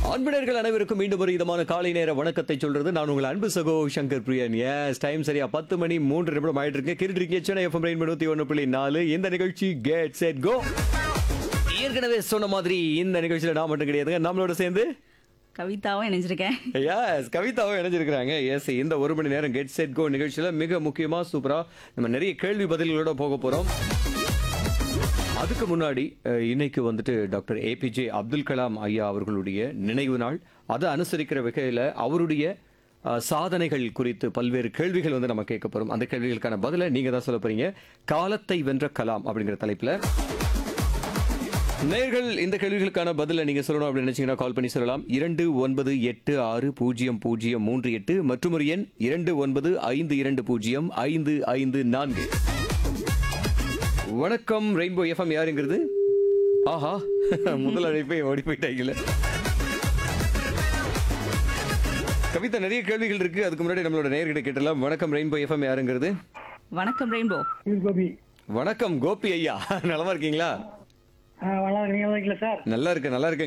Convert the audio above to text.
அன்பினர்கள் அனைவருக்கும் மீண்டும் ஒரு இதமான காலை நேர வணக்கத்தை சொல்றது நான் உங்கள் அன்பு சகோ சங்கர் பிரியன் எஸ் டைம் சரியா பத்து மணி மூன்று நிமிடம் ஆயிட்டு இருக்கு கேட்டுட்டு இருக்கீங்க சென்னை எஃப்எம் ரெயின் நூத்தி ஒன்று புள்ளி நாலு இந்த நிகழ்ச்சி கேட் செட் கோ ஏற்கனவே சொன்ன மாதிரி இந்த நிகழ்ச்சியில நான் மட்டும் கிடையாதுங்க நம்மளோட சேர்ந்து கவிதாவும் இணைஞ்சிருக்கேன் எஸ் கவிதாவும் இணைஞ்சிருக்கிறாங்க எஸ் இந்த ஒரு மணி நேரம் கெட் செட் கோ நிகழ்ச்சியில மிக முக்கியமா சூப்பரா நம்ம நிறைய கேள்வி பதில்களோட போக போறோம் அதுக்கு முன்னாடி அஹ், இன்னைக்கு வந்துட்டு டாக்டர் ஏபிஜே அப்துல் கலாம் ஐயா அவர்களுடைய நினைவு நாள் அதை அனுசரிக்கிற வகையில் அவருடைய அஹ், சாதனைகள் குறித்து பல்வேறு கேள்விகள் வந்து நம்ம கேட்க போறோம் அந்த கேள்விகளுக்கான பதிலை நீங்க தான் சொல்ல போறீங்க காலத்தை வென்ற கலாம் அப்படிங்கிற தலைப்புல நேர்கள் இந்த கேள்விகளுக்கான பதிலை நீங்க சொல்லணும் அப்படின்னு நினைச்சீங்கன்னா கால் பண்ணி சொல்லலாம் இரண்டு ஒன்பது எட்டு ஆறு பூஜ்ஜியம் பூஜ்ஜியம் மூன்று எட்டு மற்றும் ஒரு எண் இரண்டு ஒன்பது ஐந்து இரண்டு பூஜ்ஜியம் ஐந்து ஐந்து நான்கு வணக்கம் ரெயின்போ எஃப்எம் யாருங்கிறது ஆஹா முதல் அழைப்பை ஓடி போயிட்டாங்கல்ல கவிதா நிறைய கேள்விகள் இருக்கு அதுக்கு முன்னாடி நம்மளோட நேர்கிட்ட கேட்டலாம் வணக்கம் ரெயின்போ எஃப்எம் யாருங்கிறது வணக்கம் ரெயின்போ கோபி வணக்கம் கோபி ஐயா நலமா இருக்கீங்களா ஆ, நல்லா இருக்கு. நீங்க நல்லா இருக்கீங்களா சார் நல்லா இருக்கு நல்லா இருக்கு